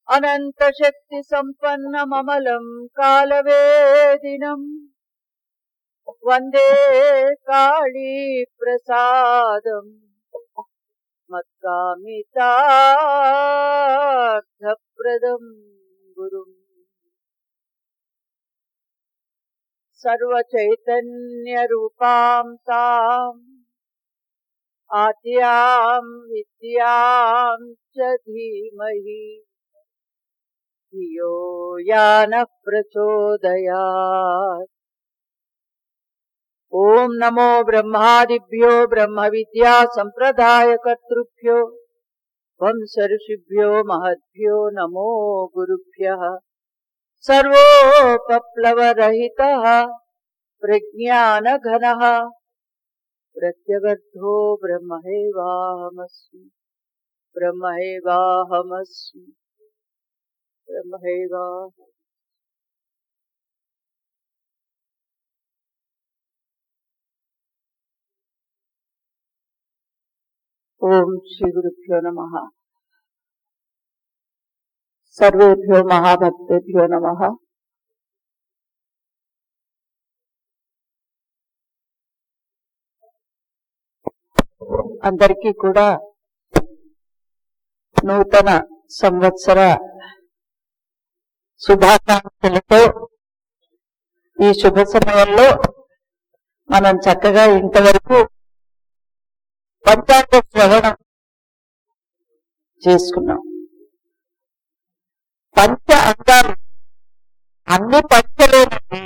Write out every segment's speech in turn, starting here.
अनन्तशक्तिसम्पन्नममलम् कालवेदिनम् वन्दे काळीप्रसादम् मत्कामितार्थप्रदम् गुरुम् सर्वचैतन्यरूपां ताम् आद्यां विद्यां च धीमहि धियो यानः प्रचोदयात् ॐ नमो ब्रह्मादिभ्यो ब्रह्मविद्या सम्प्रदायकर्तृभ्यो वंसऋषिभ्यो महद्भ्यो नमो गुरुभ्यः सर्वोपप्लवरहितः प्रज्ञानघनः प्रत्यगर्थो ब्रह्मैवाहमस्मि ब्रह्मैवाहमस्मि ब्रह्मैवाहम् ఓం శ్రీ గురుభ్యో నమ సర్వేభ్యో మహాభక్తేభ్యో నమ అందరికీ కూడా నూతన సంవత్సర శుభాకాంక్షలతో ఈ శుభ సమయంలో మనం చక్కగా ఇంతవరకు పంచాంగ శ్రవణం చేసుకున్నాం పంచ అంగాలు అన్ని పంచలేనండి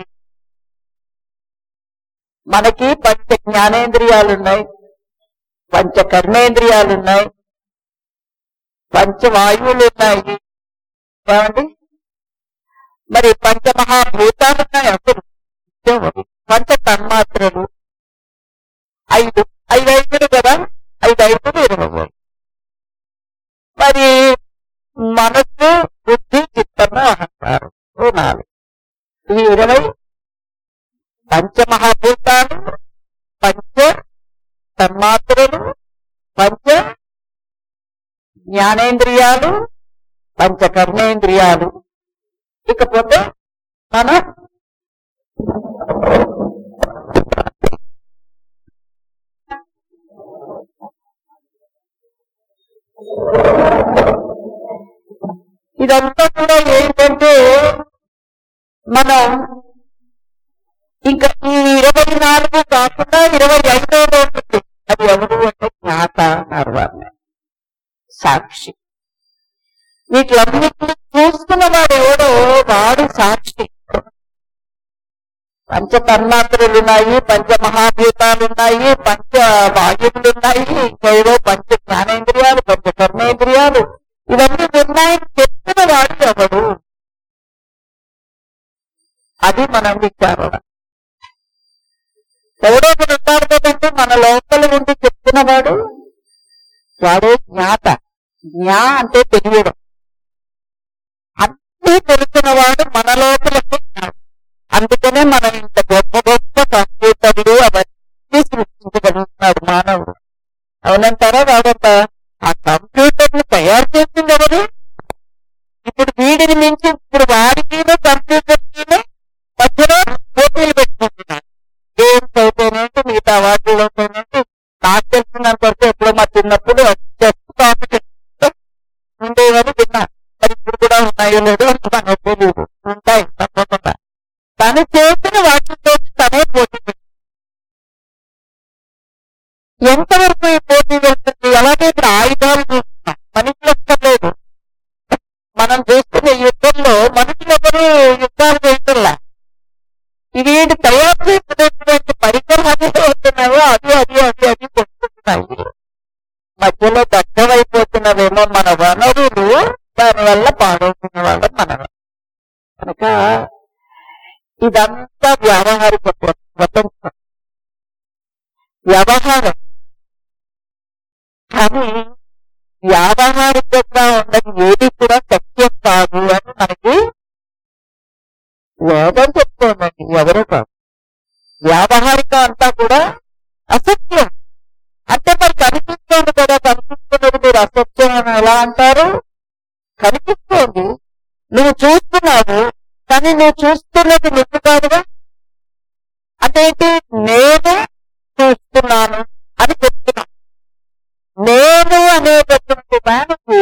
మనకి పంచ జ్ఞానేంద్రియాలున్నాయి పంచ కర్మేంద్రియాలున్నాయి పంచ వాయువులు ఉన్నాయి ఏమండి మరి పంచమహాభూతాలున్నాయి అసలు పంచ తన్మాత్రలు ఐదు ఐదు ఐదులు కదా ఐదు ఐదులు ఇరవై మరి మనస్సు బుద్ధి చిత్తము అహంకారం ఓ నాలుగు ఈ ఇరవై పంచమహాభూతాలు పంచ తన్మాత్రలు పంచ జ్ఞానేంద్రియాలు పంచ కర్మేంద్రియాలు ఇకపోతే మన ఇదంతా కూడా ఏంటంటే మనం ఇంకా ఈ ఇరవై నాలుగు కాకుండా ఇరవై ఐదో ఉంటుంది అది ఎవరు అంటే జ్ఞాత అన్నారు వారిని సాక్షి వీటిలన్నింటినీ చూస్తున్న వాడు ఎవడో వాడు సాక్షి పంచ తన్మాత్రలు ఉన్నాయి పంచ మహాభూతాలు ఉన్నాయి పంచ వాయువులు ఉన్నాయి ఇంకేవో పంచ జ్ఞానేంద్రియాలు పంచ కర్మేంద్రియాలు ఇవన్నీ నిర్ణయం చెప్పిన వాడు ఎవడు అది మనం విచారణ ఎవడో ఒకడు ఉంటారు కదంటే మన లోపల ఉండి చెప్తున్న వాడు వాడే జ్ఞాత జ్ఞా అంటే తెలియడం అన్నీ తెలిసిన వాడు మన లోపల ఉన్నాడు అందుకనే మనం ఇంత గొప్ప గొప్ప కంప్యూటర్లు అవన్నీ సృష్టించగలుగుతున్నాడు మానవుడు అవునంటారా వాడంత ఆ కంప్యూటర్ ని తయారు చేసింది ఎవరు ఇప్పుడు వీడిని మించి ఇప్పుడు వాడికి కంప్యూటర్ మధ్యలో పోటీలు పెట్టుకుంటున్నారు గేమ్స్ అయితేనేంటి మిగతా వాటిలో అయితేనేంటి నాకు తెలిసినంత వరకు ఎప్పుడో మా చిన్నప్పుడు చెస్ కాంపిటీషన్ ఉండేవని విన్నా మరి ఇప్పుడు కూడా ఉన్నాయో లేదో మనకు తెలియదు ఉంటాయి తప్పకుండా తను చేసిన వాటితో తనే పోటీ పెట్టుకుంది. ఎంతవరకు ఈ పోటీ వెళ్తుంది అలాగే ఇక్కడ ఆయుధాలు చూస్తున్నాం మనుషులు ఎక్కర్లేదు మనం చూస్తున్న యుద్ధంలో మనుషులు ఎవరు యుద్ధాలు చేస్తున్నా ఇవి తయారు చేసినటువంటి పరికరాలు అవుతున్నాయో అది అది అది అది కొట్టుకుంటున్నాయి మధ్యలో దట్టమైపోతున్నవేమో మన వనరులు దానివల్ల పాడవుతున్న వాళ్ళం మనం కనుక ఇదంతా వ్యావహారిక స్వతంత్రం వ్యవహారం కానీ వ్యావహారికంగా ఉన్నది ఏది కూడా సత్యం కాదు అని మనకి వేదం చెప్తోందండి ఎవరో కాదు వ్యావహారిక అంతా కూడా అసత్యం అంటే మరి కనిపిస్తుంది కదా కనిపిస్తున్నది మీరు అసత్యం అని ఎలా అంటారు కనిపిస్తోంది నువ్వు చూస్తున్నావు కానీ నువ్వు చూస్తున్నది నువ్వు కాదుగా అంటే ఏంటి నేను చూస్తున్నాను అని చెప్తున్నా నేను అనేటటువంటి దానికి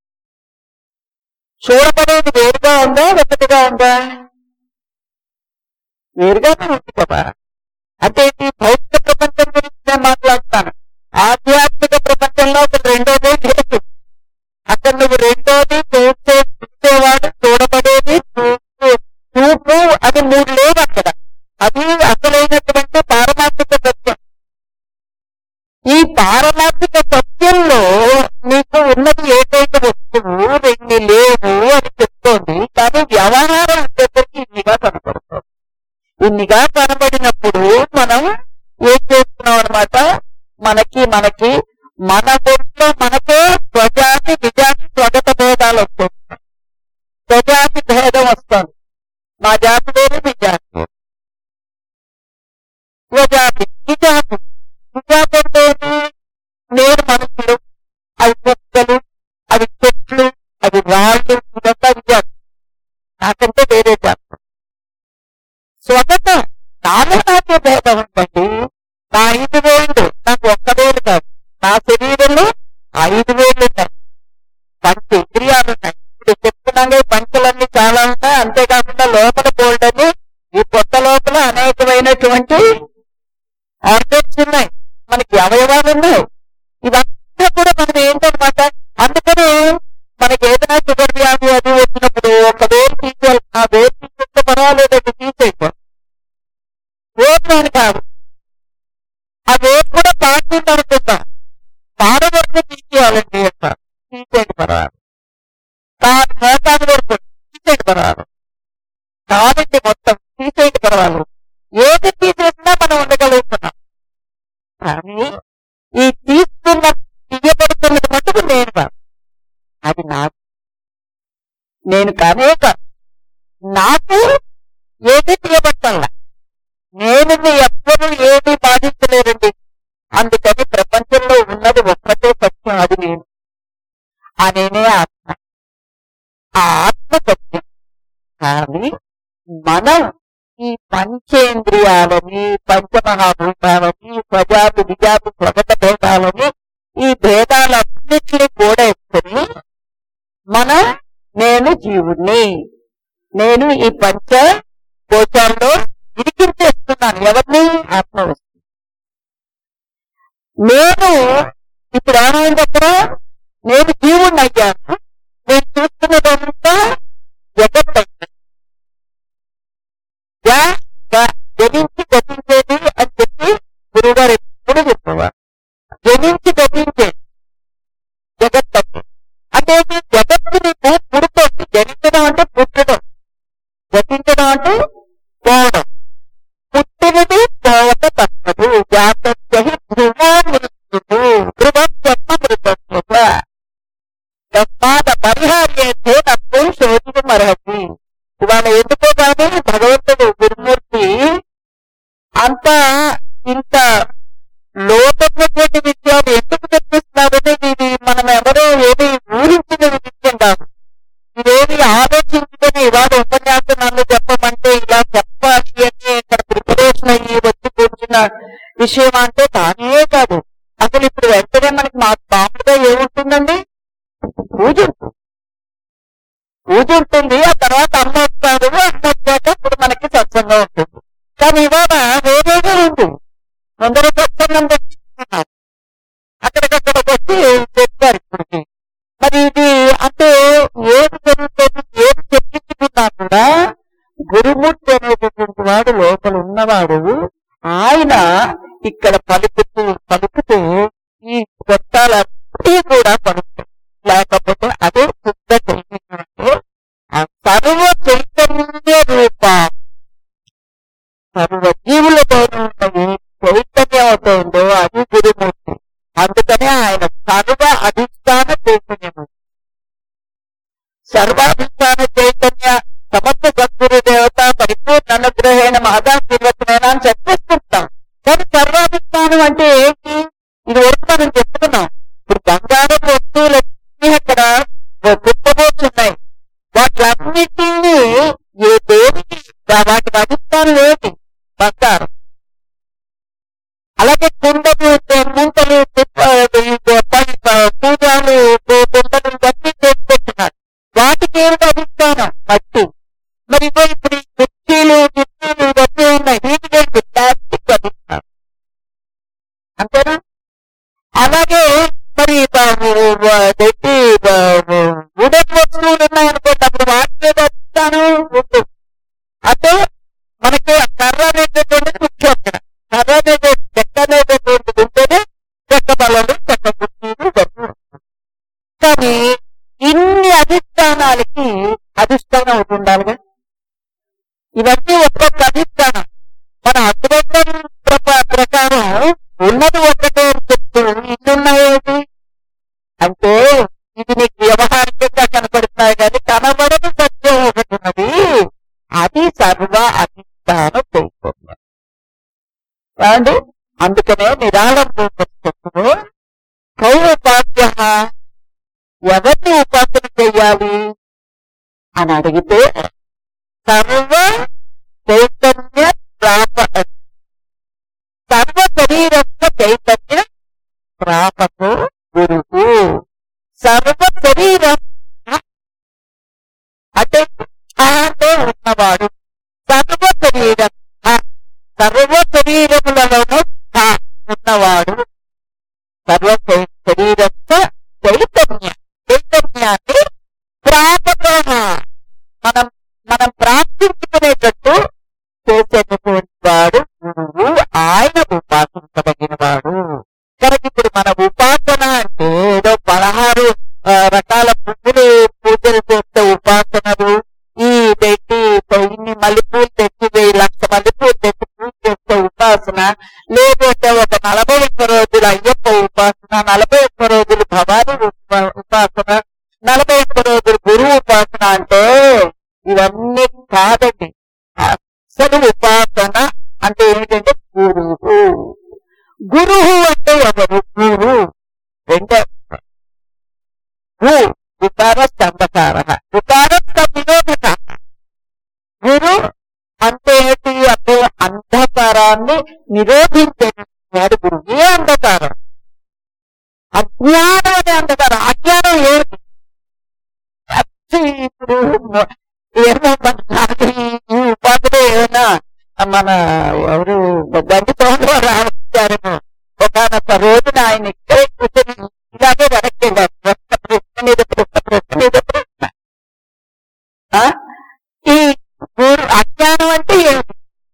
చూడబడేది వేరుగా ఉందా ఒకటిగా ఉందా వేరుగానే ఉంది కదా అంటే ఏంటి భౌతిక ప్రపంచం గురించి నేను మాట్లాడుతాను ఆధ్యాత్మిక ప్రపంచంలో ఒక రెండోది లేదు అక్కడ నువ్వు రెండోది చూసే చూసేవాడు చూడబడేది చూపు చూపు అది మూడు లేవు అక్కడ అది అసలైనటువంటి పారమార్థిక సత్యం ఈ పారమార్థిక సత్యంలో నీకు ఉన్నది ఏకైక వస్తువు రెండు లేవు అని చెప్తోంది కానీ వ్యవహారం వచ్చేసరికి ఇన్నిగా కనపడుతుంది ఇన్నిగా కనబడినప్పుడు మనం ఏం చేస్తున్నాం అనమాట మనకి మనకి మన ఒంట్లో మనకే స్వజాతి నిజాతి స్వగత భేదాలు వస్తున్నాయి స్వజాతి భేదం వస్తుంది మా జాతి వేరు మీ జాతి వేరు స్వజాతి నిజాతి నిజాతి అంటే ఏంటి? నేను మనుషులు అవి కుక్కలు అవి చెట్లు అవి రాళ్ళు ఇదంతా విజాతి నాకంటే వేరే జాతి స్వగతం నాలో నాకే భేదం ఉందండి నా ఐదు వేళ్ళు నాకు ఒక్క వేలు కాదు నా శరీరంలో ఐదు వేళ్ళు ఉన్నాయి పంచ ఇంద్రియాలు ఉన్నాయి ఇప్పుడు చెప్తున్నాగా ఈ పంచులన్నీ చాలా ఉన్నాయి అంతేకాకుండా లోపల బోల్డని ఈ పొట్ట లోపల అనేకమైనటువంటి ఆర్గన్స్ ఉన్నాయి మనకి అవయవాలు ఉన్నాయి ఇవంతా కూడా మనం ఏంటనమాట అందుకని మనకి ఏదైనా షుగర్ వ్యాధి అది వచ్చినప్పుడు ఒక వేలు తీసేయాలి ఆ వేలు తీసేస్తే పర్వాలేదండి తీసేయకూడదు వేరు అని కాదు ఆ వేరు కూడా పాడుతుంది అనుకుందాం పాడ వరకు తీసేయాలండి అంటారు తీసేయండి పర్వాలేదు కాదు మోతాదు వరకు తీసేయండి పర్వాలేదు కాదండి మొత్తం తీసేయండి పర్వాలేదు ఏది తీసేసినా మనం ఉండగలుగుతున్నాం కానీ ఈ తీసుకున్న తీయబడుతున్నది మటుకు నేను కాదు అది నాకు నేను కానే కాదు నాకు ఏది తీయబట్టాలా నేను ఎవ్వరూ ఏమీ బాధించలేరండి అందుకని ప్రపంచంలో ఉన్నది ఒక్కటే సత్యం అది నేను ఆ నేనే ఆత్మ ఆ ఆత్మ సత్యం కానీ మనం ఈ పంచేంద్రియాలని పంచమహాభూతాలని స్వజాతి విజాతి స్వగత భేదాలని ఈ భేదాలన్నింటినీ కూడా ఎత్తుకుని మన నేను జీవుణ్ణి నేను ఈ పంచ కోశాల్లో ఇరికించేస్తున్నాను ఎవరిని ఆత్మ వస్తుంది నేను ఇప్పుడు ఏమైంది అక్కడ నేను జీవుణ్ణి అయ్యాను నేను చూస్తున్నదంతా జగత్ అయింది జా, జా, జనించి గతించేది అని చెప్పి గురువుగారు ఎప్పుడు చెప్పేవారు జనించి గతించేది జగత్ అంటే అంటే ఏంటి? జగత్తు నీకు పుడుతోంది జనించడం అంటే పుట్టడం గతించడం అంటే పోవడం పుట్టినది పోవట తప్పదు జాతస్య ధ్రువో మృత్యు ధ్రువం జన్మ మృతం తస్మాత్ పరిహార్యేతే తప్పు శోధితం అర్హతి ఇవాళ ఎందుకో కానీ భగవంతుడు గురుమూర్తి అంత ఇంత లోతమైనటువంటి విషయాలు ఎందుకు తెప్పిస్తున్నారని ఇది మనం ఎవరో ఏమి ఊహించిన విషయం కాదు ఇదేమి ఆలోచించుకొని ఇవాళ ఉపన్యాసం నన్ను చెప్పమంటే ఇలా చెప్పాలి అని ఇక్కడ ప్రిపరేషన్ అయ్యి వచ్చి కూర్చున్న విషయం అంటే కానే కాదు అసలు ఇప్పుడు వెంటనే మనకి మా మామూలుగా ఏముంటుందండి పూజ ఉంటుంది. పూజ ఉంటుంది ఆ తర్వాత అమ్మ వస్తారు అమ్మ వచ్చాక ఇప్పుడు మనకి సత్సంగం ఉంటుంది కానీ ఇవాళ వేరేగా ఉంది ముందర సత్సంగం తెచ్చుకున్నారు అక్కడికక్కడ వచ్చి చెప్పారు ఇప్పటికి మరి ఇది అంటే ఏది జరుగుతుంది ఏది చెప్పించుకున్నా కూడా గురుమూర్తి అనేటటువంటి వాడు లోపల ఉన్నవాడు ఆయన ఇక్కడ పలుకుతూ పలుకుతూ ఈ కొట్టాలన్నీ కూడా పలుకుతాయి లేకపోతే అదే శుద్ధ చైతన్యం అంటే ఆ సర్వ చైతన్య రూప సర్వ జీవులతో ఉన్నది చైతన్యం అవుతుందో అది గురుమూర్తి అందుకనే ఆయన సర్వ అధిష్టాన చైతన్యము సర్వాధిష్టాన చైతన్య సమస్త సద్గురు దేవత పరిపూర్ణ అనుగ్రహేణ మహదా నిర్వచనైన అని చెప్పేసుకుంటాం కానీ సర్వాధిష్టానం అంటే ఏంటి ఇది వరకు మనం చెప్పుకున్నాం ఇప్పుడు బంగారం వస్తువులన్నీ అక్కడ కుప్పబోసి పెట్టి వుడెన్ వస్తువులు ఉన్నాయనుకోండి అప్పుడు వాటి మీద అధిష్టానం ఉంటుంది అంటే మనకి ఆ కర్ర అనేటటువంటిది ముఖ్యం అక్కడ కర్ర అనేది చెక్క అనేటటువంటిది ఉంటేనే చెక్క బలలు చెక్క కుర్చీలు ఇవన్నీ ఉంటాయి. కానీ ఇన్ని అధిష్టానాలకి అధిష్టానం ఒకటి ఉండాలిగా ఇవన్నీ ఒక్కొక్క అధిష్టానం మన అద్వైతం ప్రప- ప్రకారం ఉన్నది ఒక్కటే అని చెప్తూ ఇన్ని ఉన్నాయేంటి అంటే ఇది నీకు వ్యవహారికంగా కనపడుతున్నాయి కానీ కనబడని సత్యం ఒకటి ఉన్నది అది సర్వ అధిష్టాన చైతన్యం ఏమండి అందుకనే నిరాళంలో కౌ ఉపాస్య ఎవరిని ఉపాసన చెయ్యాలి అని అడిగితే సర్వ చైతన్య ప్రాప సర్వ శరీరస్థ చైతన్య ప్రాపకు గురువు సర్వ శరీరం అంటే ఆ అంటే ఉన్నవాడు సర్వ శరీరం ఆ సర్వ శరీరములలోనూ ఆ ఉన్నవాడు సర్వ శ- శరీరస్థ చైతన్య చైతన్యాన్ని ప్రాపక మనం మనం ప్రార్థించుకునేటట్టు చేసేటటువంటి వాడు గురువు ఆయన ఉపాసించదగిన వాడు కనుక ఇప్పుడు మన ఉపాసన అంటే ఏదో పదహారు ఆ, రకాల పువ్వులు పూజలు చేస్తే ఉపాసనలు ఈ పెట్టి ఇన్ని మల్లెపూలు తెచ్చి వెయ్యి లక్ష మల్లెపూలు తెచ్చి పూజ చేస్తే ఉపాసన లేకపోతే ఒక నలభై ఒక్క రోజులు అయ్యప్ప ఉపాసన నలభై ఒక్క రోజులు భవానీ ఉప- ఉపాసన నలభై ఒక్క రోజులు గురువు ఉపాసన అంటే ఇవన్నీ కాదండి అసలు ఉపాసన అంటే ఏమిటంటే గురువు గురువు అంటే ఎవరు గురు రెండో గు వికార స్తంభకార వికార వినోదక గురు అంటే ఏంటి అంటే అంధకారాన్ని నిరోధించేవాడు గురువు ఏ అంధకారం అజ్ఞానం అనే అంధకారం అజ్ఞానం ఏంటి అచ్చి ఇప్పుడు ఏమో మన నాకు ఈ- ఈ ఉపాధిలో ఏమైనా మన ఎవరు గండి తోటలో రావచ్చారేమో ఒకనొక రోజున ఆయన ఇక్కడే కూర్చొని ఇలాగే వెనక్కి వెళ్ళారు ప్రశ్న ప్రశ్న మీద ప్రశ్న ప్రశ్న మీద ప్రశ్న ఆ? ఈ గురు అజ్ఞానం అంటే ఏమిటి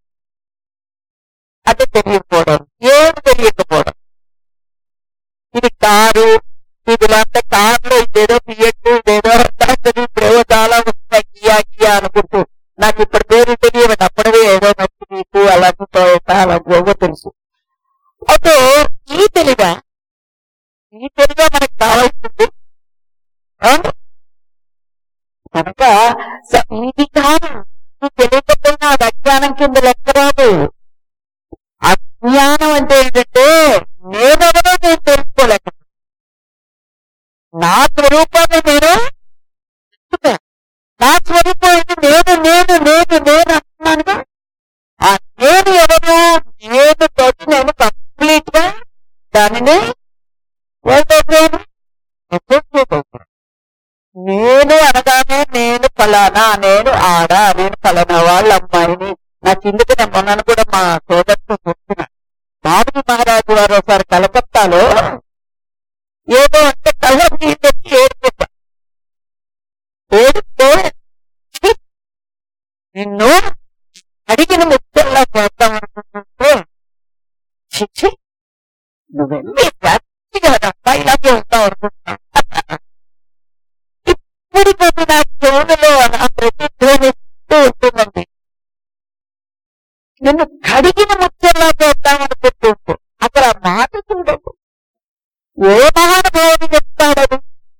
అది తెలియకపోవడం ఏమి తెలియకపోవడం ఇది కారు ఇది లేకపోతే కారులో ఇదేదో తీయట్టు ఇదేదో రాత్రి ఇప్పుడేవో చాలా వస్తున్నాయి కియా కియా అనుకుంటూ నాకు ఇప్పుడు పేరు తెలియదు అప్పుడే ఏదో నచ్చి నీకు అలాంటి టొయోటా అలాంటి ఏవో తెలుసు అయితే ఈ తెలివ ఈ తెలివ మనకు కావాల్సింది అవును? కనుక స- ఇది కాదు ఇది తెలియకపోయినా అది అజ్ఞానం కింద లెక్క రాదు అజ్ఞానం అంటే ఏంటంటే నేనెవరో నేను తెలుసుకోలేక నా స్వరూపాన్ని నేను తెలుసుకున్నా. నా స్వరూపం ఏంటి? నేను నేను నేను నేను అంటున్నానుగా ఆ నేను ఎవరు నేను తోటి నేను కంప్లీట్ గా దానిని ఏదైపోయాను నేను అనగానే నేను ఫలానా నేను ఆడ నేను ఫలానా వాళ్ళ అమ్మాయిని నా కిందకి నేను మొన్నను కూడా మా సోదరుతో చెప్తున్నా బాబుజీ మహారాజు వారు ఒకసారి కలకత్తాలో ఏదో అంటే కళ్ళ నీళ్ళు ఏడుపుతా ఏడిస్తే ఛీ! నిన్ను అడిగిన ముచ్చల్లా చేద్దాం అనుకుంటుంటే చిచ్చి నువ్వెళ్ళి గట్టిగా డబ్బా ఇలాగే ఉంటావు అనుకుంటున్నా ఇప్పుడు కొన్ని నా చెవులలో నా ప్రతిధ్వనిస్తూ ఉంటుందండి నిన్ను కడిగిన ముచ్చల్లా చేద్దాం అనుకుంటుంటే అక్కడ ఆ మాట చూడండి ఏ మహానుభావుడు చెప్తాడని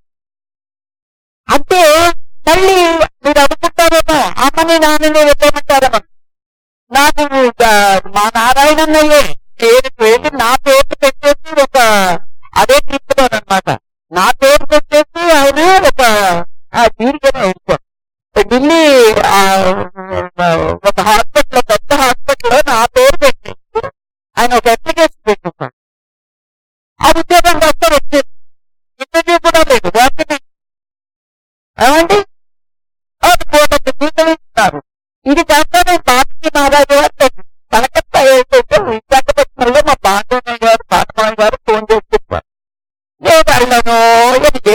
అంటే మళ్ళీ మీరు అనుకుంటారేమో అమ్మని నాన్నని వెళ్ళమంటారేమో నాకు ఆ, మా నారాయణన్నయ్యే పేరు వెళ్ళి నా పేరు పెట్టేసి ఒక అదే తీసుకున్నానమాట నా పేరు పెట్టేసి ఆయన ఒక ఆ దీనికనే వెళ్ళిపో ఢిల్లీ ఆ, ఒక హాస్పిటల్ పెద్ద హాస్పిటల్లో నా పేరు పెట్టేసి ఆయన ఒక అప్లికేషన్ పెట్టేశాడు ఆ ఉద్యోగం వస్తే వచ్చేది ఇంటర్వ్యూ కూడా లేదు వాటిని ఏమండి అది పోటీ జీతం ఇస్తారు ఇది కాక నేను బాబుజీ మహారాజు గారు కలకత్తా ఏంటంటే విశాఖపట్నంలో మా బాండయ్య గారు పాటమాయి గారు ఫోన్ చేసి చెప్పారు నేను వెళ్ళను ఇది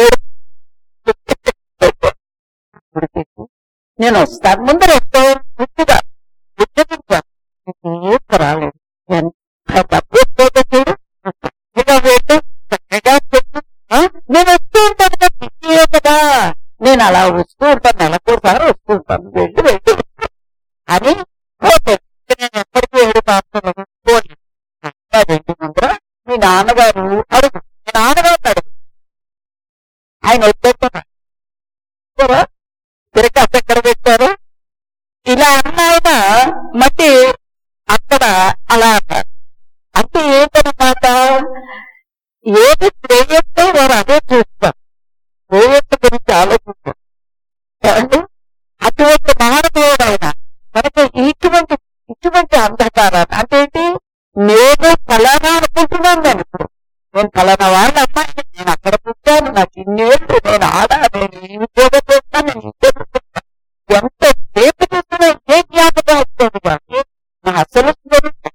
నేను వస్తాను ముందర ఎంతో ముద్దుగా ఉద్యోగించాను ఏం రాలేదు ఎంత డబ్బు వస్తుందో చూడు చక్కగా పెట్టు చక్కగా పెట్టు ఆ? నేను వస్తూ ఉంటాను కదా పిచ్చియే కదా నేను అలా వస్తూ ఉంటాను నెలకోసారి వస్తూ ఉంటాను వెళ్ళు వెళ్ళు అని ఓకే నేను ఎప్పటికీ ఏడు మాత్రం పోనీ అదేంటి ముందర మీ నాన్నగారు అడుగు మీ నాన్నగారు అడుగు ఆయన వద్దన్నారు తిరగ ఎక్కడ పెట్టారు ఇలా అన్న ఆయన మళ్ళీ అక్కడ అలా అన్నారు అంటే ఏంటన్నమాట ఏది శ్రేయస్తో వారు అదే చూస్తారు శ్రేయస్సు గురించి ఆలోచిస్తారు ఏమండి? అటువంటి మహానుభావుడు ఆయన మనకు ఇటువంటి ఇటువంటి అంధకారాన్ని అంటే ఏంటి నేను ఫలానా అనుకుంటున్నాను నేను ఇప్పుడు నేను ఫలానా వాళ్ళ అమ్మాయిని నేను అక్కడ పుట్టాను నాకు ఇన్నేళ్ళు నేను ఆడ నేను ఈ ఉద్యోగం చేస్తాను నేను ఈ ఉద్యోగం చేస్తాను ఎంత సేపు చూస్తున్నా ఏ జ్ఞాపకం వస్తుంది కానీ నా అసలు స్వరూపం.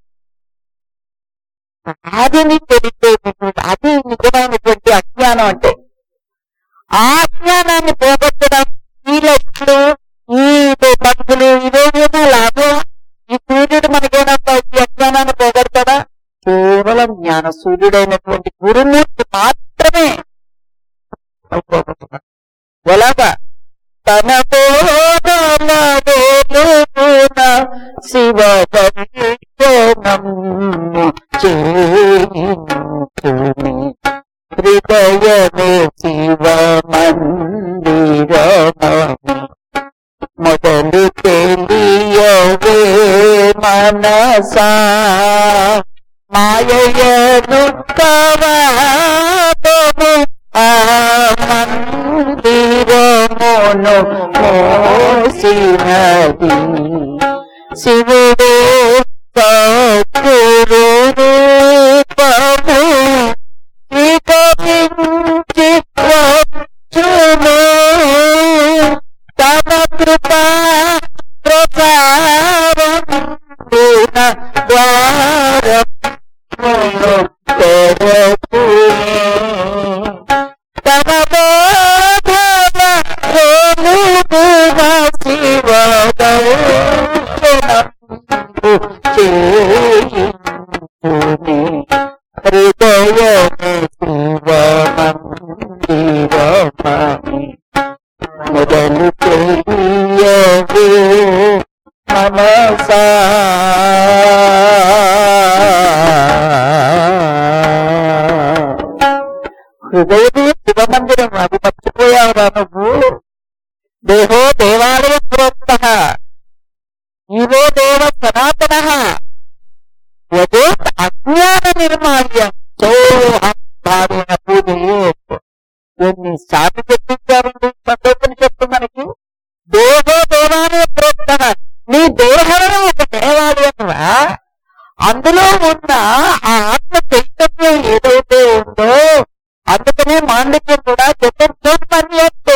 అదిని తెలిసేటటువంటి అది నిజమైనటువంటి అజ్ఞానం అంటే ఆ అజ్ఞానాన్ని పోగొట్టడం ఈ లక్షలు ఈ పద్ధతులు ఇవేమైనా లాభం ఈ సూర్యుడు మనకేనప్ప ఈ అజ్ఞానాన్ని పోగొడతాడా కేవలం జ్ఞాన సూర్యుడైనటువంటి గురుమూర్తి మాత్రమే పోగొట్టుతాడు ఎలాగా తన బోధన వెలుగున శివ దర్శనం చేయించుని హృదయమే శివ మందిరమని మొదలు తెలియవే మనసా మాయను కవాదము ఆ మందిరమును మోసినది శివుడు సద్గురు రూపము స్వీకరించి వచ్చును తమ కృపా ప్రసారం గుణ ద్వారం తమ బోధన వెలుగున శివ దర్శనము చేయించుని హృదయమే శివ మందిరమని మొదలు తెలియవే మనసా హృదయమే శివమందిరం అది మర్చిపోయావురా నువ్వు దేహో దేవాలయ ప్రోక్త ఇవో దేవ సనాతన యదో అజ్ఞాన నిర్మాల్యం సోహం భావేన పూజయే ఎన్నిసార్లు చెప్పించారండి సంతోషని మనకి దేహో దేవాలయ ప్రోక్త నీ దేహంలో ఒక దేవాలయమురా అందులో ఉన్న ఆ ఆత్మ చైతన్యం ఏదైతే ఉందో అందుకనే మాండక్యం కూడా చతుర్థోత్పన్యత్తే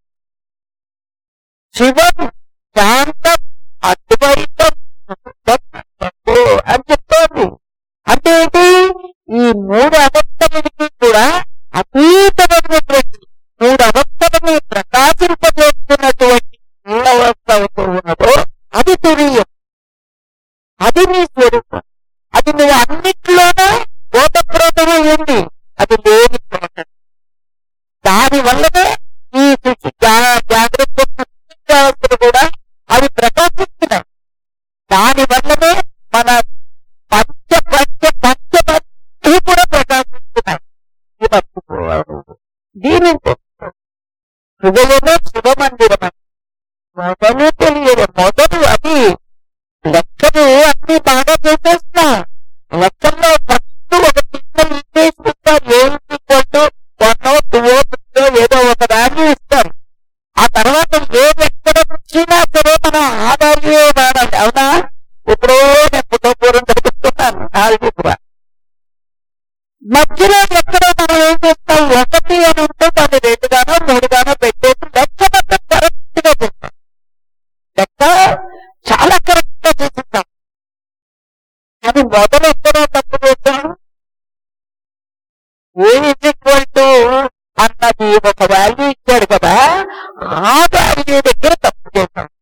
శివం శాంతం అద్వైతం సత్యం అని చెప్తోంది అంటే ఏంటి ఈ మూడు అవస్థలకి కూడా అతీతమైనటువంటి మూడు అవస్థలని ప్రకాశింపజేస్తున్నటువంటి ఏ అవస్థ అయితే ఉన్నదో అది తురీయం అది నీ స్వరూపం అది నువ్వు అన్నిట్లోనూ ఓతప్రోతమై ఉంది అది లేని ప్రోతం దాని వల్లనే ఈ శిశు జా- జాగ్రత్త వ్యవస్థలు కూడా అవి ప్రకాశిస్తున్నాయి దాని వల్లనే మన పంచ పంచ పంచ పంచ కూడా ప్రకాశిస్తున్నాయి ఇది మర్చిపోవాలి దీని హృదయమే శివమందిరం అని మొదలు తెలియదు మొదలు అది లెక్కలు అన్ని బాగా చేసేస్తున్నా లెక్కల్లో ఫస్ట్ ఒక చిన్న ఇచ్చేసుకుంటారు ఏంటి కొట్టు వన్నో టూవో త్రీయో ఏదో ఒక వాల్యూ ఇస్తారు ఆ తర్వాత ఏది ఎక్కడ వచ్చినా సరే మనం ఆ వాల్యూ వాడాలి అవునా ఎప్పుడో నేను పుట్టపూరం చదువుతున్నాను నాలుగు కూడా మధ్యలో ఎక్కడో మనం ఏం చేస్తాం ఒకటి అని ఉంటే దాన్ని రెండుగానో మూడుగానో పెట్టేసి లెక్క మొత్తం కరెక్ట్ గా చేస్తాం లెక్క చాలా కరెక్ట్ గా చేసేస్తాం అది మొదలు ఎక్కడో తప్పు చేస్తాం ఏ ఈక్వల్ టు అన్నది ఒక వాల్యూ ఇచ్చాడు కదా ఆ వాల్యూ దగ్గర తప్పు చేస్తాం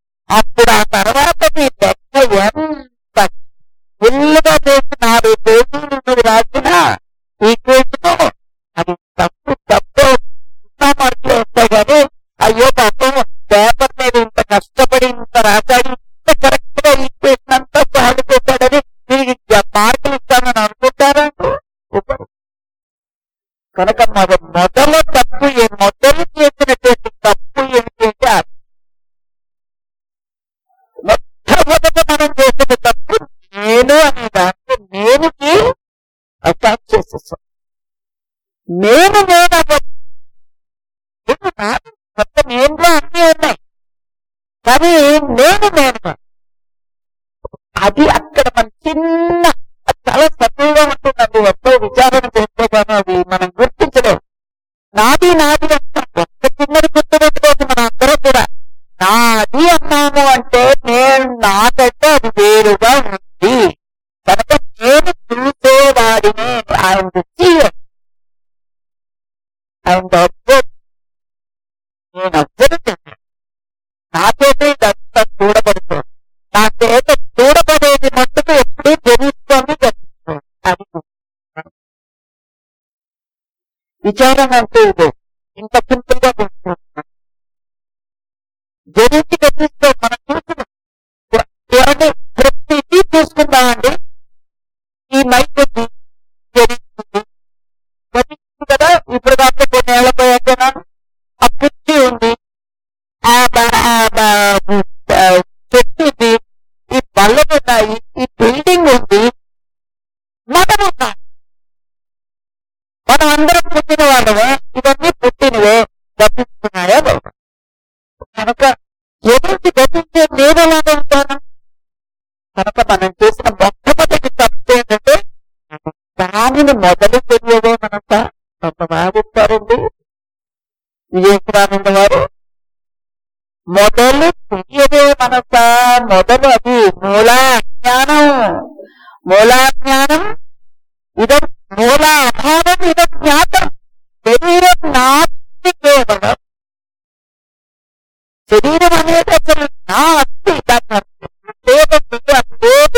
కనుక మన మొదలు తప్పు ఏ మొదలు చేసినటువంటి తప్పు ఏమిటంటే ఆ మొట్టమొదట మనం చేసిన తప్పు నేను అనే దాంట్లో నేనుకి అటాచ్ చేసేసాం నేను నేను అవ్వదు. నేను నాది. మొత్తం నేనులో అన్నీ ఉన్నాయి కానీ నేను నేను అది అక్కడ మన చిన్న అది చాలా సత్యంగా ఉంటుందండి ఎంతో విచారణ చేస్తే కానీ అది మనం గుర్తించలేము నాది నాది అంటాం ఒక్క చిన్నది గుర్తుపెట్టుకోవచ్చు మన అందరం కూడా నాది అన్నాము అంటే నేను నాకంటే అది వేరుగా ఉంది కనుక నేను చూసేవాడిని ఆయన సీఎం ఆయన అబ్జర్వ్ నేను అబ్జర్వ్ చేశాను నా చేత ఇదంతా చూడబడుతుంది నా చేత చూడబడేది మట్టుకు ఎప్పుడూ జరుగుతోంది గతిస్తుంది అది గుర్తుంచుకోవాలి. విచారణ అంటే ఇదే ఇంత సింపుల్ గా గుర్తుంచుకోవాలి. జరిగి గతిస్తే మనం చూసిన ఏమంటే ప్రతిదీ చూసుకుందామండి ఈ మైక్ ఉంది జరుగుతుంది గతిస్తుంది కదా ఇప్పుడు కాక కొన్ని ఏళ్ళ పోయాక ఆ కుర్చీ ఉంది ఆ బ- ఆ బ- ఆ చెట్టు ఉంది ఈ బల్లలు ఉన్నాయి ఈ బిల్డింగ్ ఉంది మనం ఉన్నాం మనం అందరం పుట్టిన వాళ్ళమే ఇవన్నీ పుట్టినవే గతిస్తున్నాయా లేవా? కనుక ఎదుటి గతించే నేను ఎలాగ ఉంటాను కనుక మనం చేసిన మొట్టమొదటి తప్పు ఏంటంటే దానిని మొదలు తెలియదే మనక కొంత బాగుంటారండి విజయకురానంద గారు మొదలు తెలియదే మనస మొదలు అది మూలా జ్ఞానం మూలా జ్ఞానం ఇదం మూల అభావం ఇదం జ్ఞాతం శరీరం నాస్తి కేవలం శరీరం అనేది అసలు నా అస్తి దాన్ని లేదు అది లేదు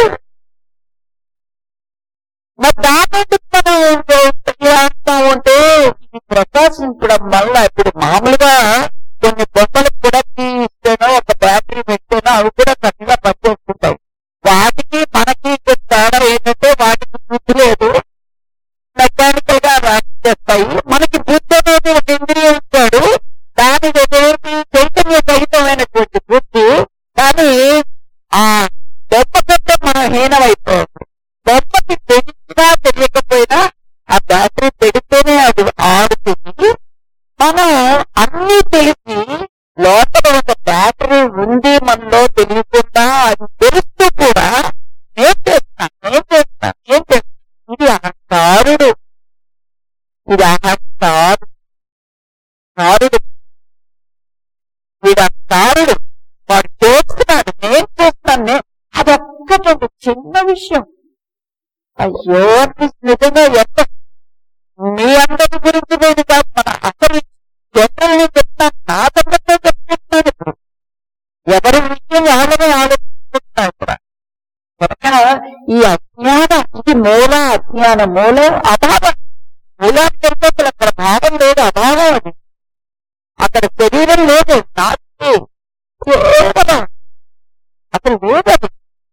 మరి దాన్ని మనం ఇలా అంటా ఉంటే ఇది ప్రకాశించడం వల్ల ఇప్పుడు మామూలుగా కొన్ని బొమ్మలకు కూడా తీస్తేనో ఒక బ్యాటరీ పెట్టేనో అవి కూడా చక్కగా పనిచేస్తుంటాయి వాటికి మనకి కొంచెం తేడా ఏంటంటే వాటికి బుద్ధి లేదు మెకానికల్ గా వర్క్ చేస్తాయి మనకి బుద్ధి అనేది ఒక ఇంద్రియం ఇచ్చాడు దాని ఎటువంటి చైతన్య సహితమైనటువంటి బుద్ధి కానీ ఆ బొమ్మ కంటే మనం హీనమైపోతుంది బొమ్మకి తెలిసినా తెలియకపోయినా ఆ బ్యాటరీ పెడితేనే అది ఆడుతుంది మనం అన్ని తెలిసి లోపల ఒక బ్యాటరీ ఉంది మనలో తెలియకుండా అది తెలుస్తూ కూడా ఏం చేస్తాను ఏం చేస్తాను ఏం చేస్తాను ఇది అహంకారుడు ఇది అహంకారు కారుడు వీడు అహంకారుడు వాడు చేస్తున్నాడు నేను చేస్తాను నే- అదొక్కటి ఒక చిన్న విషయం అయ్యో అనిపిస్తుంది నిజంగా ఎంత మీ అందరి గురించి నేను కాదు మన అసలు జనరల్ని చెప్తాను నా సంగతే చెప్తున్నాను ఇప్పుడు ఎవరి విషయం ఎవరిని ఆలోచిస్తున్నారు కూడా కనుక ఈ అజ్ఞానం ఇది మూల అజ్ఞానం మూలం అభావం మూలాన్ని తెలిస్తే అసలు అక్కడ భావం లేదు అభావం అది అక్కడ శరీరం లేదు నాస్తి కేవలం అసలు లేదు అది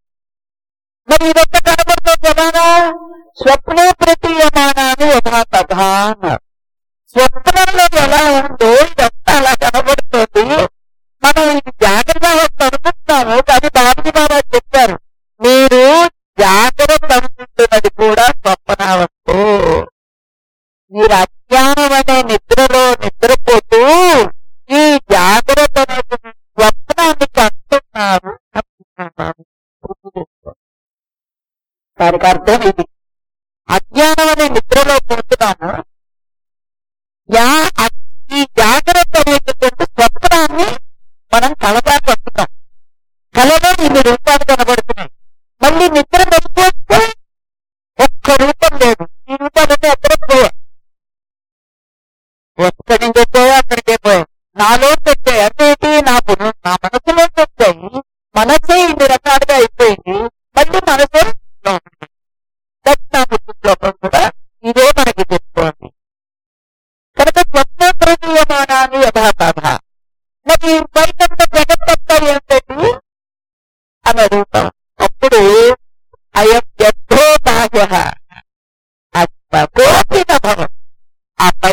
మరి ఇదొక్క కనబడుతుంది ఎలాగా స్వప్నే ప్రతీయమానాన్ని యథా తథా అన్నారు స్వప్నంలో ఎలా ఉందో ఇదంతా అలా కనబడుతుంది మనం ఇది జాగ్రత్త అవస్థ అనుకుంటున్నాము కానీ బాబుజీ బాబా చెప్పారు మీరు జాగ్రత్త అనుకుంటున్నది కూడా స్వప్నావస్థే మీరు అజ్ఞానం అనే నిద్రలో నిద్రపోతూ ఈ జాగ్రత్త అనేది స్వప్నాన్ని కంటున్నారు అంటున్నారు. గుర్తు చేసుకోండి. దానికి అర్థం ఇది అజ్ఞానం అనే నిద్రలో పోతున్నాము యా అ- ఈ జాగ్రత్త అనేటటువంటి స్వప్నాన్ని మనం కలగా పడుతున్నాం కలలో ఇన్ని రూపాలు కనబడుతున్నాయి మళ్ళీ నిద్ర మెరుపుకొస్తే ఒక్క రూపం లేదు ఈ రూపాలన్నీ ఎక్కడ పోయా ఎక్కడి నుంచి వచ్చాయో అక్కడికే పోయాయి నాలో వచ్చాయి అంటే ఏంటి నా బుర్ర నా మనసులో వచ్చాయి మనసే ఇన్ని రకాలుగా అయిపోయింది మళ్ళీ మనసే లోపలికి. దక్షిణామూర్తి శ్లోకం కూడా ఇదే మనకి చెప్తోంది కనుక స్వప్న ప్రతీయమానాన్ని యథాతథ మరి బయటంత జగత్తంతా ఏంటండి అని అడుగుతాం అప్పుడు అయం యథో బాహ్య అస్మకోపి భవం ఆ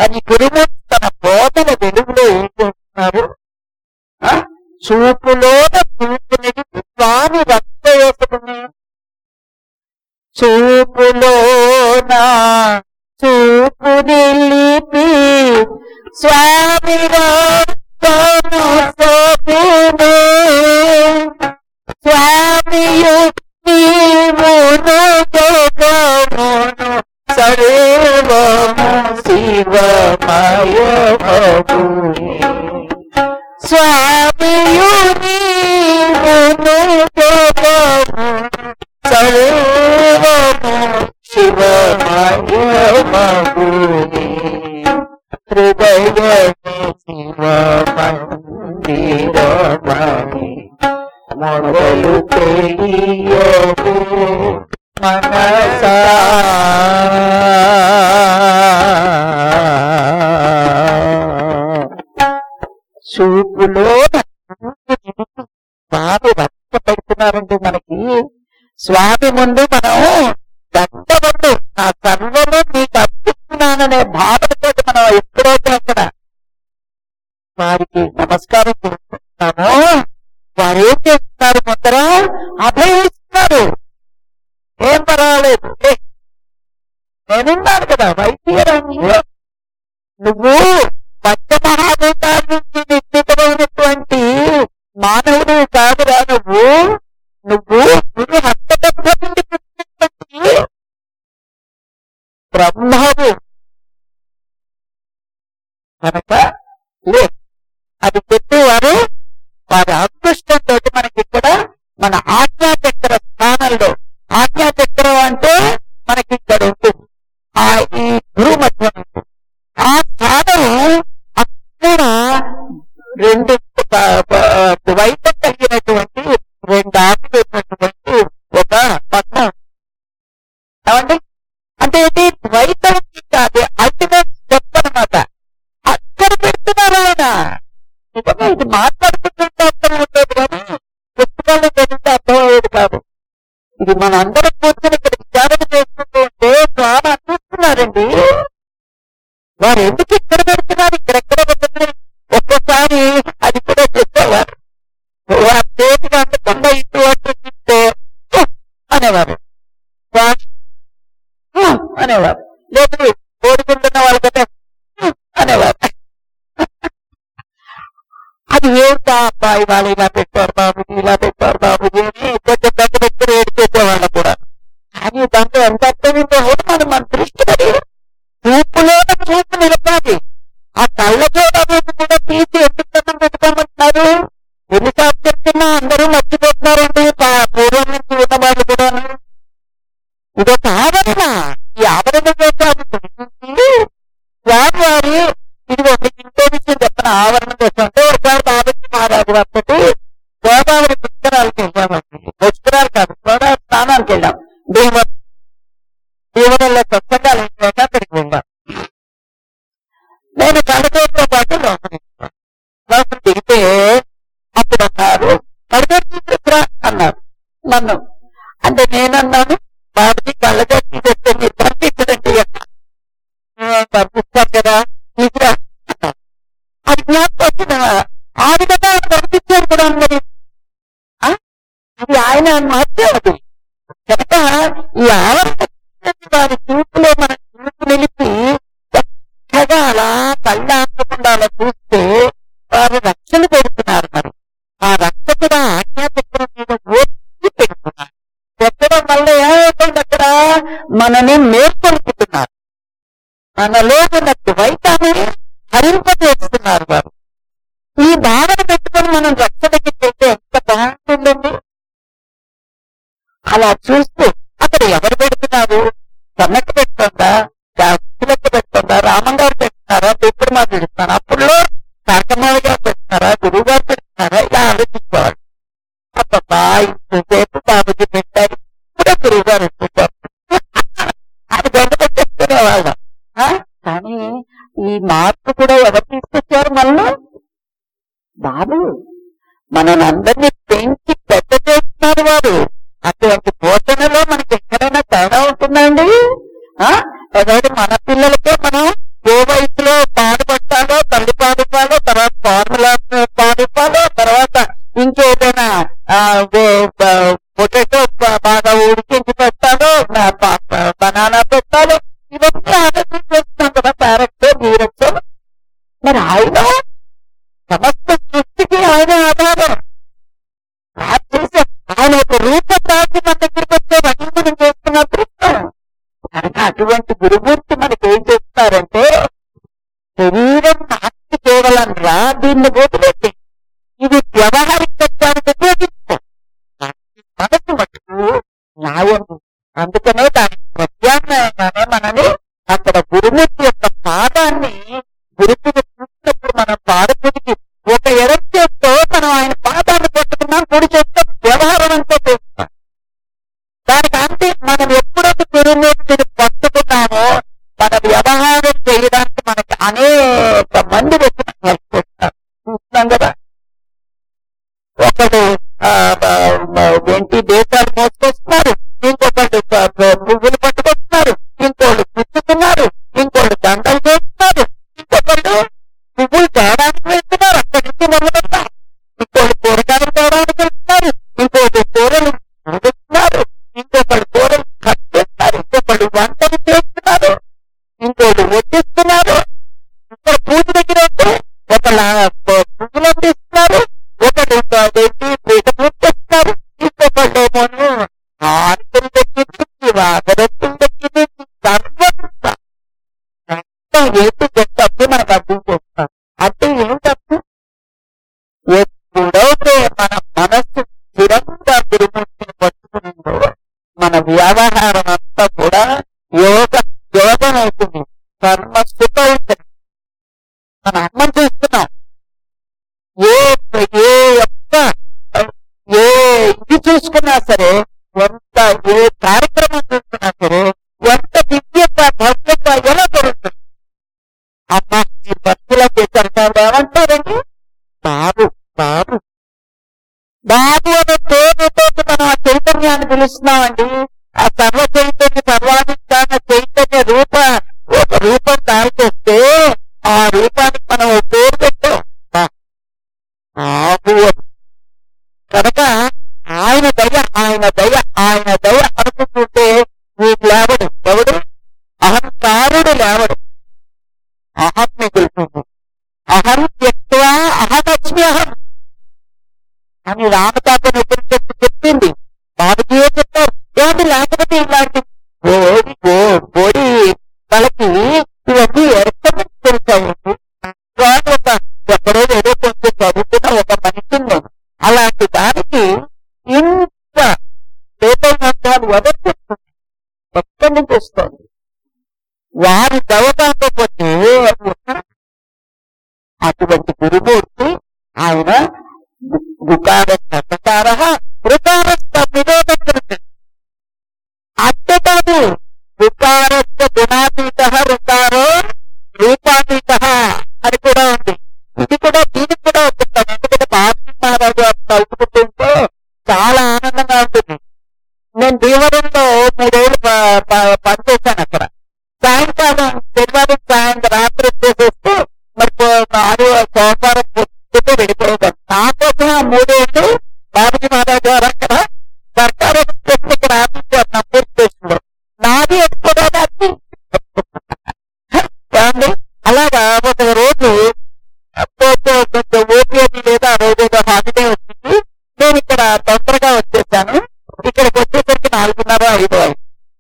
కానీ గురుమూర్తి తన బోధన వెలుగులో ఏం చేస్తున్నారు ఆ? చూపులోన చూపు నిలిపి స్వామి రక్త వేసుకుని చూపులోన చూపు నిలిపి స్వామి రక్తము సోపును స్వామియు నీవును జగమును సర్వము శివమయమగునే స్వామియు నీవును జగమును సర్వము శివమయమగునే హృదయమే శివమందిరమణి మొదలు తెలియదు మనసా చూపులో స్వామి రక్త పెడుతున్నారండి మనకి స్వామి ముందు మనం దత్తముందు నా సర్వము నీకు అర్పిస్తున్నాననే భావనతో మనం ఎప్పుడైతే అక్కడ వారికి నమస్కారం చేస్తున్నామో వారు ఏం చేస్తున్నారు ముందర అభయిస్తున్నారు ఏం పర్వాలేదు ఏ, నేనున్నాను కదా వైద్యరాన్ని నువ్వు పంచమహాభూతాల నుంచి నిర్మితమైనటువంటి మానవుడు కాదురా నువ్వు నువ్వు గురు హస్తగర్భ నుండి పుట్టినటువంటి బ్రహ్మవు కనుక లే అది చెప్పేవారు వారి అదృష్టంతో మనకి ఇక్కడ మన ఆజ్ఞాచక్ర స్థానంలో ఆజ్ఞాచక్రం అంటే మనకి ఇక్కడ ఉంటుంది ఆ ఈ గురు మధ్య ఉంటుంది ఆ స్థానం అక్కడ రెండు ప- ప- వైద్యం కలిగినటువంటి రెండు ఆకులు ఉన్నటువంటి ఒక పద్మం ఏమండి అంటే ఏంటి ద్వైతం కాదు అల్టిమేట్ స్టెప్ అనమాట అక్కడ పెడుతున్నారు ఆయన నిజంగా ఇది మాట్లాడుతుంటే అర్థం అవుతుంది కానీ పుస్తకాలు చదివితే అర్థమయ్యేది కాదు ఇది మన అందరం కూర్చొని ఇక్కడ విచారణ చేసుకుంటూ ఉంటే స్వామి అందిస్తున్నారండి వారు ఎందుకు ఇక్కడ పెడుతున్నారు ఇక్కడెక్కడ పెడుతున్నారు ఒక్కోసారి అది కూడా చెప్పేవారు వారి చేతిగా అంటే కొండ ఇటు అటు తింటే అనేవారు స్వామి "హ్మ్" అనేవారు లేదు కోరుకుంటున్న వాళ్ళకంటే "హ్మ్" అనేవారు అది ఏంటా అబ్బాయి వాళ్ళు ఇలా పెట్టారు బాబుజీ ఇలా పెట్టారు బాబుజీ అని కొంచెం పెద్ద పెద్ద ఏడు చేసేవాళ్ళు కూడా కానీ దాంట్లో ఎంత అర్థం ఉందో కూడా మనం మన దృష్టి అది చూపులో చూపు నిలపాలి ఆ కళ్ళతో వైపు కూడా తీసి ఎందుకు పక్కన పెట్టుకోమంటున్నారు ఎన్నిసార్లు చెప్తున్నా అందరూ మర్చిపోతున్నారండి పా- పూర్వం నుంచి ఉన్న వాళ్ళు కూడా ఇదొక ఆవరణ ఈ ఆవరణ చేశారు స్వామి వారి ఇది ఒక ఇంకో విషయం చెప్పిన ఆవరణ చేస్తుంటే ఒకసారి బాబుజీ మహారాజు వారితో గోదావరి పుష్కరాలకు వెళ్ళామండి పుష్కరాలు కాదు గోదావరి స్నానానికి వెళ్ళాం దేవ దేవరంలో పుస్తకాలు ఏంటంటే అక్కడికి వెళ్ళాం నేను కడతోతో పాటు లోపలికి వెళ్ళాను. లోపలికి దిగితే అప్పుడు అన్నారు కడతోటి తీసుకురా అన్నారు నన్ను అంటే నేనన్నాను బాబుజీ కళ్ళజోటి తెస్తే మీరు పంపించడండి అన్నారు. "నేను పంపిస్తాను కదా తీసుకురా అన్నారు. అది జ్ఞాపకం వచ్చిన ఆ విధంగా ఆయన పంపించారు కూడా అందరి అది ఆయన మహత్యం అది కనుక ఈ ఆవరణ వారి చూపులో మన చూపు నిలిపి చక్కగా అలా కళ్ళు ఆపకుండా అలా చూస్తే వారు రక్షణ పెడుతున్నారు మరి ఆ రక్ష కూడా ఆజ్ఞాచక్రం మీద ఓర్చి పెడుతున్నారు పెట్టడం వల్ల ఏమవుతుంది అక్కడ మనని మేల్కొల్పుతున్నారు మనలో ఉన్న ద్వైతాన్ని హరింపజేస్తున్నారు వారు ఈ భావన పెట్టుకొని మనం రక్షణకి చేస్తే ఎంత బాగుంటుందండి అలా చూస్తూ అక్కడ ఎవరు పెడుతున్నారు సన్నట్టు పెడుతుందా జాగ్రత్తలకు పెడుతుందా రామం గారు పెడుతున్నారా దేవుడు మా పెడుతున్నారు అప్పుడులో కాకమావి గారు పెడుతున్నారా గురువు గారు పెడుతున్నారా ఇలా ఆలోచించేవాడు అబ్బా ఇంతసేపు బాబుజీ పెట్టారు ఇప్పుడే గురువు గారు పెట్టారు అది గొడవ కానీ ఈ మార్పు కూడా ఎవరు తీసుకొచ్చారు మళ్ళీ బాబు మనని అందరినీ పెంచి పెద్ద చేస్తున్నారు వారు అటువంటి పోషణలో మనకి ఎక్కడైనా తేడా ఉంటుందండి ఆ? అதாவது మన పిల్లలకే మనం ఏ వయసులో పొటాటో బాగా ఉడికించి పెట్టాలో బనానా పెట్టాలో ఇవన్నీ ఆలోచన చేస్తున్నాం కదా క్యారెట్ బీరట్ మరి ఆయన సమస్త సృష్టికి ఆయన ఆధారం ఆ చేసే ఆయన ఒక రూపం దాటి మన దగ్గరికి వచ్చే రకం మనం చేస్తున్నప్పుడు కనుక అటువంటి గురుమూర్తి మనకి ఏం చేస్తున్నారంటే శరీరం నాస్తి కేవలం రా దీన్ని వదిలేసి ఇది వ్యవహారికత్వానికి ఉపయోగిస్తాం మనసు మటుకు న్యాయం అందుకనే దాని ప్రత్యామ్నాయంగానే మనని అక్కడ గురుమూర్తి యొక్క పాదాన్ని గురుపుని చూసినప్పుడు మనం పాదపుడికి ఒక ఎడం చేత్తో మనం ఆయన పాదాన్ని పట్టుకున్నాం కుడి చేత్తో వ్యవహారం అంతా చేస్తాం దానికి అంతే మనం ఎప్పుడైతే గురుమూర్తిని పట్టుకున్నామో మన వ్యవహారం చేయడానికి మనకి అనేక మంది వచ్చి మనకు హెల్ప్ చేస్తారు చూస్తున్నాం కదా ఒకడు ఆ, ఆ, ఆ, ఏంటి దేశాలు మోసుకొస్తున్నారు ఇంకొకళ్ళు ప- ప- పువ్వులు పట్టుకొస్తున్నారు ఇంకోళ్ళు పుచ్చుతున్నారు ఇంకోళ్ళు దండలు చేస్తున్నారు ఇంకొకళ్ళు పువ్వులు తేడానికి వెళ్తున్నారు అక్కడి నుంచి మొదలుపెడతారు ఇంకోళ్ళు కూరగాయలు తేడానికి వెళ్తున్నారు ఇంకోటి కూరలు వండుతున్నారు ఇంకొకళ్ళు కూరలు కట్ చేస్తారు ఇంకొకళ్ళు వంటలు చేస్తున్నారు ఇంకోళ్ళు వడ్డిస్తున్నారు ఇక్కడ పూజ దగ్గర అయితే ఒకళ్ళ పువ్వులు అందిస్తున్నారు ఒకళ్ళు ఏంటి పీట పూజ చేస్తున్నారు ఇంకొకళ్ళు ఏమోను ఆర్తులు తెచ్చి వాగరత్తులు తెచ్చి సర్వంతా మొత్తం ఏటి గొప్ప మనకు అర్థం చేస్తాం అంటే ఏమిటర్థం ఎప్పుడైతే మన మనస్సు స్థిరంగా గురుమూర్తిని పట్టుకునిందో మన వ్యవహారం అంతా కూడా యోగ యోగం అవుతుంది కర్మ సుఖ అవుతుంది మన అన్నం చూస్తున్నాం ఏ ఏ యొక్క ఏ ఇది చూసుకున్నా సరే ఎంత ఏ కార్యక్రమం చూసుకున్నా సరే ఎంత దివ్యత భవ్యత ఎలా జరుగుతుంది అమ్మ ఈ భక్తుల చేశారు ఏమంటారండి బాబు బాబు బాబు అనే పేరుతో మనం ఆ చైతన్యాన్ని పిలుస్తున్నామండి ఆ సర్వ చైతన్య సర్వాధిష్టాన చైతన్య రూప ఒక రూపం దారి చేస్తే ఆ రూపానికి మనం ఓ పేరు పెట్టాం బా- బాబు అని. కనుక ఆయన దయ ఆయన దయ ఆయన దయ అనుకుంటుంటే నీకు లేవడు ఎవడు అహంకారుడు లేవడు అహం మిగులుతుంది అహం త్యక్వా అహమస్మి అహం అని రామతాపని ఉపనిషత్తు చెప్పింది బాబుజీ ఏం చెప్పారు ఏమిటి లేకపోతే ఇలాంటి ఓడి ఓ- ఓడి వాళ్ళకి ఇవన్నీ ఎరకని తెలుసాయండి వాడు ఒక ఎక్కడో ఏదో కొంచెం చదువుతున్న ఒక మనిషి ఉన్నాడు అలాంటి దానికి ఇంత చేతనంతాలు ఎవరు చెప్తుంది ఎక్కడి నుంచి వస్తుంది వారి దవకాకపోతే అటువంటి గురుమూర్తి ఆయన గుకారస్థార రుకారస్థ విరోధకృతి అంతేకాదు రుకారస్థ గుణాతీత రుకారో రూపాతీత అని కూడా ఉంది ఇది కూడా దీనికి కూడా వస్తున్నాం ఎందుకంటే బాబీ మహారాజు గారు తలుపుకుంటుంటే చాలా ఆనందంగా ఉంటుంది నేను భీమవరంలో మూడేళ్ళు ప- ప- పనిచేశాను అక్కడ సాయంకాలం శనివారం సాయంత్రం రాత్రి వచ్చేసేస్తే మరి పో- ఆరు సోమవారం పొద్దుతో వెళ్ళిపోయేదాన్ని నా కోసం ఆ మూడేళ్ళు బాబుజీ మహారాజు గారు అక్కడ సర్కారు ఎక్స్ప్రెస్ ఇక్కడ ఆపించారు నంబర్ స్టేషన్ లో నాది ఎక్కువదాన్ని ఏమండి అలాగా ఒక రోజు పోతే కొంచెం ఓపీఎం లేదా ఆ రోజు ఏదో హాలిడే వచ్చింది నేను ఇక్కడ తొందరగా వచ్చేసాను ఇక్కడికి వచ్చేసరికి నాలుగున్నర ఐదు అయింది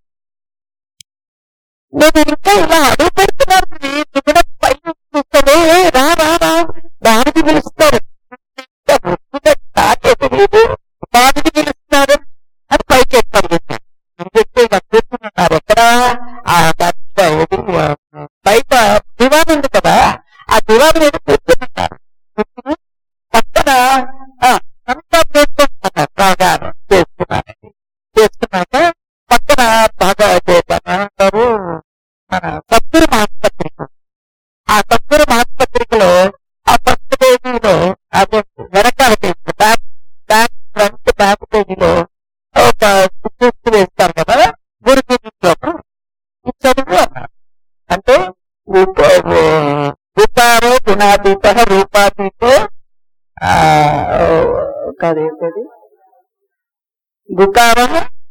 నేను ఇంకా ఇలా అడుగు పెడుతున్నాను దిగిన పైన చూస్తాను "ఏ, రా రా రా దానికి పిలుస్తారు ఇంకా వస్తుందో నాకేది లేదు దానికి పిలుస్తున్నారు అని పైకి ఎత్తారు అని చెప్పి ఇలా కూర్చున్నారు ఎక్కడ ఆ బయట ఏది, ఆ, బయట దివాన్ ఉంది కదా ఆ దివాన్ మీద కూర్చున్నారు కూర్చుని పక్కన ఆ, అంతా చేసుకుంటున్నారు బాగా చేస్తున్నానండి చేసుకున్నాక పక్కన బాగా ఏమంటారు మన సత్తురు మాసపత్రిక ఆ సత్తురు మాసపత్రికలో ఆ ఫస్ట్ పేజీలో అదే వెనకాల page back back front back పేజీలో ఒక చూస్తూ వేస్తారు కదా గురికి శ్లోకం ఇది చదువు అన్నారు అంటే రూపారో గుణాతీత రూపాతీతో ఆ, కాదేంటది గుకారం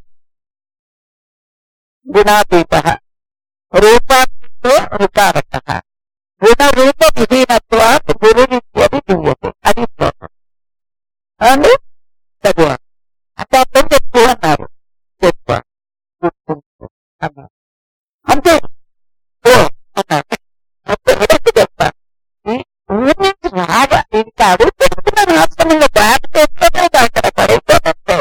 గుణాతీత రూపాత్మతో రుకారక గుణ రూప విధీనత్వా గురునిత్యది దివ్యతే అది శ్లోకం అండి చదువు అంటే అర్థం చెప్పు అన్నారు చెప్పు గుర్తుంచు అన్నారు అంతే ఓ అన్నారు అప్పుడు ఎడకి చెప్పా ఈ ఊరి నుంచి రాగా ఇంకా అడుగు పెడుతున్న రాష్ట్రంలో బ్యాట్ తెచ్చుకోలేదు అక్కడ పడిపోవడంతో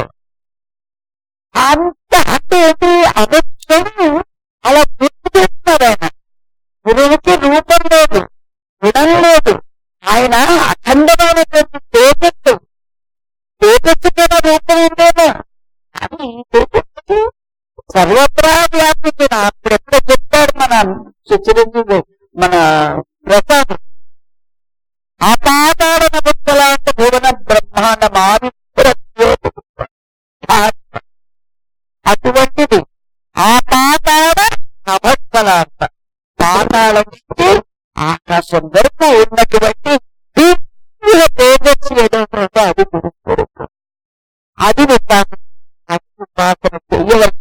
అంత అంటే ఏంటి అనుక్షణం అలా గుర్తు చేస్తున్నారు ఆయన గురువుకి రూపం లేదు గుణం లేదు ఆయన అఖండమైనటువంటి తేజస్సు తేజస్సుకైనా రూపం ఉందేమో కానీ తేజస్సుకి సర్వత్రా వ్యాపించిన అప్పుడెప్పుడో చెప్పాడు మన చిరంజీవి మన ప్రసాద్ ఆపాతాడన బుద్ధలాంటి భువన బ్రహ్మాండ మారి అటువంటిది ఆ పాతాడ నభస్కలాంత పాతాళం నుంచి ఆకాశం వరకు ఉన్నటువంటి దివ్య తేజస్సు ఏదైతే అది గురుస్వరూపం అది విపాసన అది ఉపాసన చెయ్యవలసి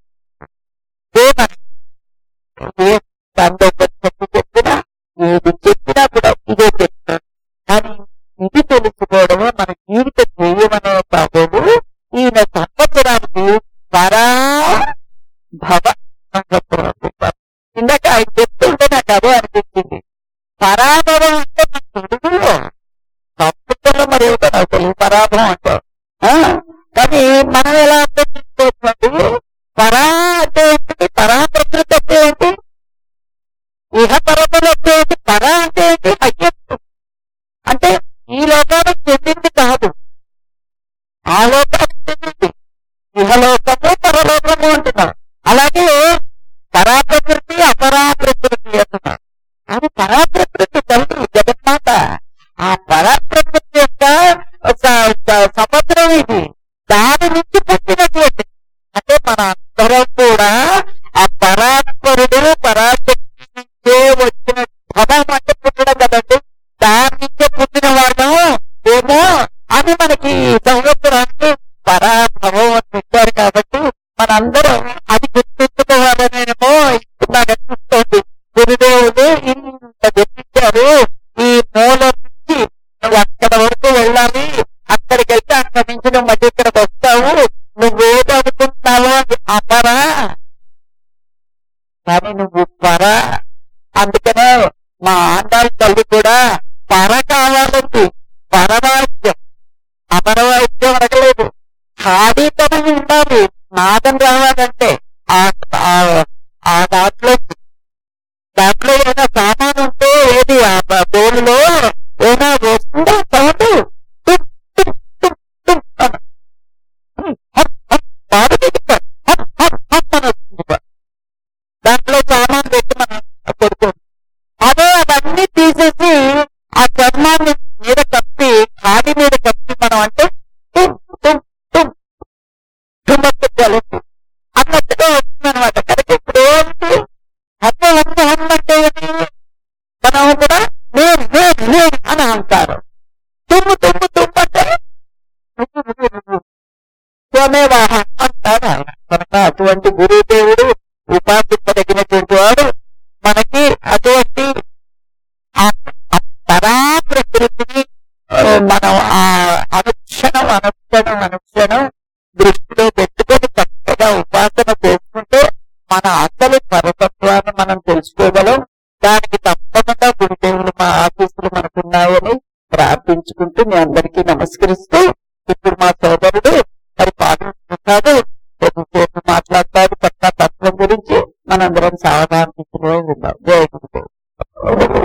దాంతో చెప్పి చెప్పినా ఏది చెప్పినా కూడా ఇదే చెప్తాను కానీ ఇది తెలుసుకోవడమే మన జీవిత ధ్యేయమనే కాబోలు ఈయన సంవత్సరానికి పరా భవ సంవత్సరాలు ఇందాక ఆయన చెప్తుంటే నాకు అదే అనిపించింది పరాభవం అంటే నాకు తెలుగులో సంస్కృతంలో మరి ఏమిటో నాకు తెలియదు పరాభవం అంటే ఆ, కానీ మనం ఎలా అర్థం చేసుకోవచ్చు పరా అంటే ఏంటి పరా ప్రకృతి అంటే ఏంటి ఇహ పరములు అంటే ఏంటి పరా అంటే ఏంటి హయ్యత్తు అంటే ఈ లోకానికి చెందింది కాదు ఆ లోకానికి చెందింది ఇహలోకము పరలోకము అంటున్నారు అలాగే పరాప్రకృతి అపరాప్రకృతి అంటున్నారు అది పరాప్రకృతి తల్లి జగన్మాత ఆ పరాప్రకృతి యొక్క స- స- సముద్రం ఇది దాని నుంచి పుట్టినటువంటి అంటే మన అందరం కూడా ఆ పరాత్పరుడు పరాశక్తి నుంచే వచ్చిన పదం అంటే పుట్టడం కదండి దాని నుంచే పుట్టిన వాళ్ళం ఏమో అని మనకి ఈ సంవత్సరానికి పరాభవం అని పెట్టారు కాబట్టి మనందరం అది గుర్తుంచుకోవాలనేమో నాకు అనిపిస్తోంది గురుదేవుడు ఇంత చెప్పించారు ఈ మూల నుంచి నువ్వు అక్కడ వరకు వెళ్ళాలి అక్కడికి వెళ్తే అక్కడి నుంచి నువ్వు మధ్య ఇక్కడికి వస్తావు నువ్వేది అనుకుంటున్నావో అది అపరా కానీ నువ్వు పర అందుకనే మా ఆండాళ్ళ తల్లి కూడా పర కావాలండి పరవాయిద్యం అపరవాయిద్యం అడగలేదు ఖాళీతనం ఉండాలి నాదం రావాలంటే ఆ ఆ- ఆ దాంట్లో దాంట్లో ఏమైనా సామాన్ ఉంటే ఏది ఆ బ- బోలులో ఏమైనా వస్తుందా సౌండ్ టుమ్, టుమ్, టుమ్, టుమ్ అని. హప్, హప్, పాడుతూ ఉంటారు. హప్, హప్, హప్ అని వస్తుంది. దాంట్లో సామాన్ పెట్టి మనం కొడుతుంది అదే అవన్నీ తీసేసి ఆ చర్మాన్ని మీద కప్పి ఖాళీ మీద కప్పి మనం అంటే టుమ్, టుమ్, టుమ్, టుమ్మత్తు జలుసు అన్నట్టుగా వస్తుంది అనమాట కనుక ఇప్పుడు ఏంటి అమ్మ అమ్మ అమ్మ అంటే ఏంటి మనం కూడా నేను నేను నేను అని అంటారు తుమ్ము తుమ్ము తుమ్ము అంటే నువ్వు, నువ్వు, నువ్వు. త్వమేవాహ అంటారు ఆయన కనుక అటువంటి గురుదేవుడు ఉపాసింపదగినటువంటి వాడు మనకి అటువంటి ఆ ఆ పరాప్రకృతిని ఆ, మనం ఆ అనుక్షణం అనుక్షణం అనుక్షణం దృష్టిలో పెట్టుకొని చక్కగా ఉపాసన చేసుకుంటే మన అసలు పరతత్వాన్ని మనం తెలుసుకోగలం దానికి తప్పకుండా గురుదేవులు మా ఆఫీసులు మనకున్నాయని ప్రార్థించుకుంటూ మీ అందరికీ నమస్కరిస్తూ ఇప్పుడు మా సోదరుడు మరి పాటిస్తున్నాడు కొద్దిసేపు మాట్లాడతాడు పట్ల తత్వం గురించి మనందరం సావధాన స్థితిలో ఉందాం జయ గురుదేవ్